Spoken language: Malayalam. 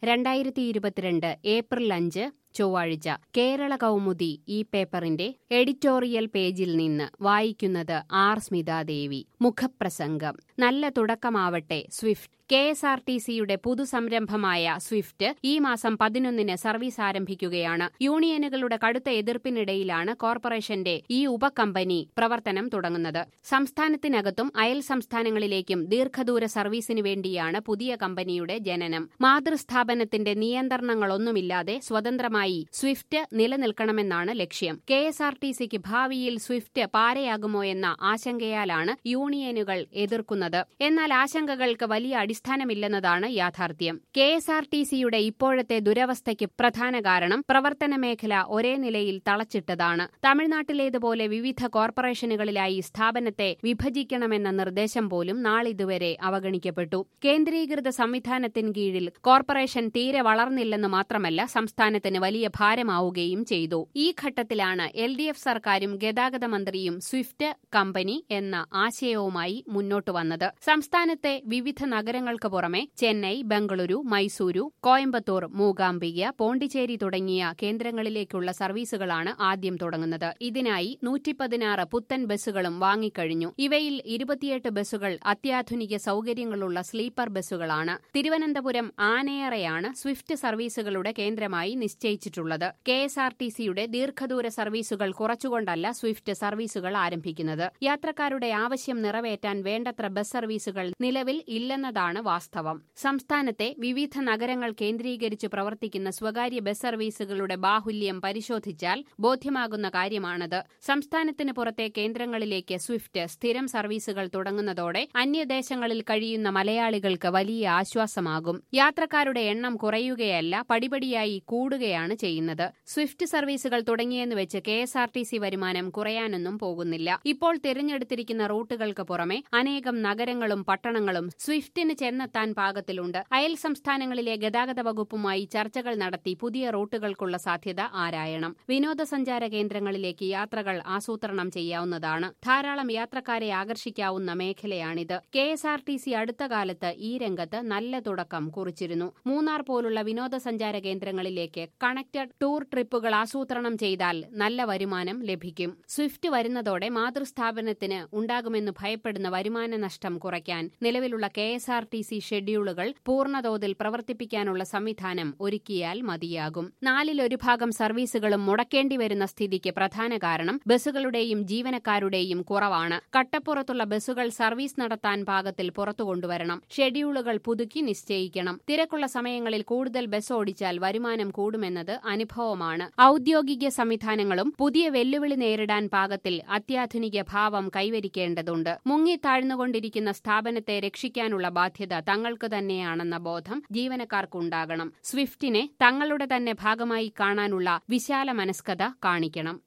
രണ്ടായിരത്തി ഇരുപത്തിരണ്ട് ഏപ്രിൽ അഞ്ച് ചൊവ്വാഴ്ച കേരള കൗമുദി ഈ പേപ്പറിന്റെ എഡിറ്റോറിയൽ പേജിൽ നിന്ന് വായിക്കുന്നത് ആർ സ്മിതാദേവി മുഖപ്രസംഗം നല്ല തുടക്കമാവട്ടെ Swift K S R T സിയുടെ പുതുസംരംഭമായ സ്വിഫ്റ്റ് ഈ മാസം പതിനൊന്നിന് സർവീസ് ആരംഭിക്കുകയാണ് യൂണിയനുകളുടെ കടുത്ത എതിർപ്പിനിടയിലാണ് കോർപ്പറേഷന്റെ ഈ ഉപകമ്പനി പ്രവർത്തനം തുടങ്ങുന്നത് സംസ്ഥാനത്തിനകത്തും അയൽ സംസ്ഥാനങ്ങളിലേക്കും ദീർഘദൂര സർവീസിനു വേണ്ടിയാണ് പുതിയ കമ്പനിയുടെ ജനനം മാതൃസ്ഥാപനത്തിന്റെ നിയന്ത്രണങ്ങളൊന്നുമില്ലാതെ സ്വതന്ത്രമായി സ്വിഫ്റ്റ് നിലനിൽക്കണമെന്നാണ് ലക്ഷ്യം കെ എസ് ആർ ടി സിക്ക് ഭാവിയിൽ സ്വിഫ്റ്റ് പാരയാകുമോ എന്ന ആശങ്കയാലാണ് യൂണിയനുകൾ എതിർക്കുന്നത് എന്നാൽ ആശങ്കകൾക്ക് വലിയ അടിസ്ഥാനമില്ലെന്നതാണ് യാഥാർത്ഥ്യം കെ എസ് ആർ ടി സിയുടെ ഇപ്പോഴത്തെ ദുരവസ്ഥയ്ക്ക് പ്രധാന കാരണം പ്രവർത്തന മേഖല ഒരേ നിലയിൽ തളച്ചിട്ടതാണ് തമിഴ്നാട്ടിലേതുപോലെ വിവിധ കോർപ്പറേഷനുകളിലായി സ്ഥാപനത്തെ വിഭജിക്കണമെന്ന നിർദ്ദേശം പോലും നാളിതുവരെ അവഗണിക്കപ്പെട്ടു കേന്ദ്രീകൃത സംവിധാനത്തിന് കീഴിൽ കോർപ്പറേഷൻ തീരെ വളർന്നില്ലെന്ന് മാത്രമല്ല സംസ്ഥാനത്തിന് വലിയ ഭാരമാവുകയും ചെയ്തു ഈ ഘട്ടത്തിലാണ് എൽ ഡി എഫ് സർക്കാരും ഗതാഗത മന്ത്രിയും സ്വിഫ്റ്റ് കമ്പനി എന്ന ആശയവുമായി മുന്നോട്ടു വന്നത് സംസ്ഥാനത്തെ വിവിധ നഗരങ്ങൾക്ക് പുറമെ ചെന്നൈ ബംഗളൂരു മൈസൂരു കോയമ്പത്തൂർ മൂകാംബിക പോണ്ടിച്ചേരി തുടങ്ങിയ കേന്ദ്രങ്ങളിലേക്കുള്ള സർവീസുകളാണ് ആദ്യം തുടങ്ങുന്നത് ഇതിനായി നൂറ്റി പതിനാറ് പുത്തൻ ബസ്സുകളും വാങ്ങിക്കഴിഞ്ഞു ഇവയിൽ ഇരുപത്തിയെട്ട് ബസ്സുകൾ അത്യാധുനിക സൗകര്യങ്ങളുള്ള സ്ലീപ്പർ ബസ്സുകളാണ് തിരുവനന്തപുരം ആനയറയാണ് സ്വിഫ്റ്റ് സർവീസുകളുടെ കേന്ദ്രമായി നിശ്ചയിച്ചിട്ടുള്ളത് കെ എസ് ആർ ടി സിയുടെ ദീർഘദൂര സർവീസുകൾ കുറച്ചുകൊണ്ടല്ല സ്വിഫ്റ്റ് സർവീസുകൾ ആരംഭിക്കുന്നത് യാത്രക്കാരുടെ ആവശ്യം നിറവേറ്റാൻ വേണ്ടത്ര ബസ് സർവീസുകൾ നിലവിൽ ഇല്ലെന്നതാണ് വാസ്തവം സംസ്ഥാനത്തെ വിവിധ നഗരങ്ങൾ കേന്ദ്രീകരിച്ച് പ്രവർത്തിക്കുന്ന സ്വകാര്യ ബസ് സർവീസുകളുടെ ബാഹുല്യം പരിശോധിച്ചാൽ ബോധ്യമാകുന്ന കാര്യമാണത് സംസ്ഥാനത്തിന് പുറത്തെ കേന്ദ്രങ്ങളിലേക്ക് സ്വിഫ്റ്റ് സ്ഥിരം സർവീസുകൾ തുടങ്ങുന്നതോടെ അന്യദേശങ്ങളിൽ കഴിയുന്ന മലയാളികൾക്ക് വലിയ ആശ്വാസമാകും യാത്രക്കാരുടെ എണ്ണം കുറയുകയല്ല പടിപടിയായി കൂടുകയാണ് ചെയ്യുന്നത് സ്വിഫ്റ്റ് സർവീസുകൾ തുടങ്ങിയെന്ന് വെച്ച് K S R T C വരുമാനം കുറയാനൊന്നും പോകുന്നില്ല ഇപ്പോൾ തിരഞ്ഞെടുത്തിരിക്കുന്ന റൂട്ടുകൾക്ക് പുറമെ അനേകം നഗരങ്ങളും പട്ടണങ്ങളും സ്വിഫ്റ്റിന് ചെന്നെത്താൻ പാകത്തിലുണ്ട് അയൽ സംസ്ഥാനങ്ങളിലെ ഗതാഗത വകുപ്പുമായി ചർച്ചകൾ നടത്തി പുതിയ റൂട്ടുകൾക്കുള്ള സാധ്യത ആരായണം വിനോദസഞ്ചാര കേന്ദ്രങ്ങളിലേക്ക് യാത്രകൾ ആസൂത്രണം ചെയ്യാവുന്നതാണ് ധാരാളം യാത്രക്കാരെ ആകർഷിക്കാവുന്ന മേഖലയാണിത് K S R T C അടുത്ത കാലത്ത് ഈ രംഗത്ത് നല്ല തുടക്കം കുറിച്ചിരുന്നു മൂന്നാർ പോലുള്ള വിനോദസഞ്ചാര കേന്ദ്രങ്ങളിലേക്ക് കണക്റ്റഡ് ടൂർ ട്രിപ്പുകൾ ആസൂത്രണം ചെയ്താൽ നല്ല വരുമാനം ലഭിക്കും സ്വിഫ്റ്റ് വരുന്നതോടെ മാതൃസ്ഥാപനത്തിന് ഉണ്ടാകുമെന്ന് ഭയപ്പെടുന്ന വരുമാന നഷ്ടം കുറയ്ക്കാൻ നിലവിലുള്ള K S R T C ഷെഡ്യൂളുകൾ പൂർണ്ണതോതിൽ പ്രവർത്തിപ്പിക്കാനുള്ള സംവിധാനം ഒരുക്കിയാൽ മതിയാകും നാലിലൊരു ഭാഗം സർവീസുകളും മുടക്കേണ്ടി വരുന്ന സ്ഥിതിക്ക് പ്രധാന കാരണം ബസ്സുകളുടെയും ജീവനക്കാരുടെയും കുറവാണ് കട്ടപ്പുറത്തുള്ള ബസ്സുകൾ സർവീസ് നടത്താൻ പാകത്തിൽ പുറത്തു കൊണ്ടുവരണം ഷെഡ്യൂളുകൾ പുതുക്കി നിശ്ചയിക്കണം തിരക്കുള്ള സമയങ്ങളിൽ കൂടുതൽ ബസ് ഓടിച്ചാൽ വരുമാനം കൂടുമെന്നത് അനുഭവമാണ് ഔദ്യോഗിക സംവിധാനങ്ങളും പുതിയ വെല്ലുവിളി നേരിടാൻ പാകത്തിൽ അത്യാധുനിക ഭാവം കൈവരിക്കേണ്ടതുണ്ട് മുങ്ങി താഴ്ന്നുകൊണ്ടിരിക്കുന്ന സ്ഥാപനത്തെ രക്ഷിക്കാനുള്ള ബാധ്യത തങ്ങൾക്ക് തന്നെയാണെന്ന ബോധം ജീവനക്കാർക്കുണ്ടാകണം സ്വിഫ്റ്റിനെ തങ്ങളുടെ തന്നെ ഭാഗമായി കാണാനുള്ള വിശാല മനസ്കത കാണിക്കണം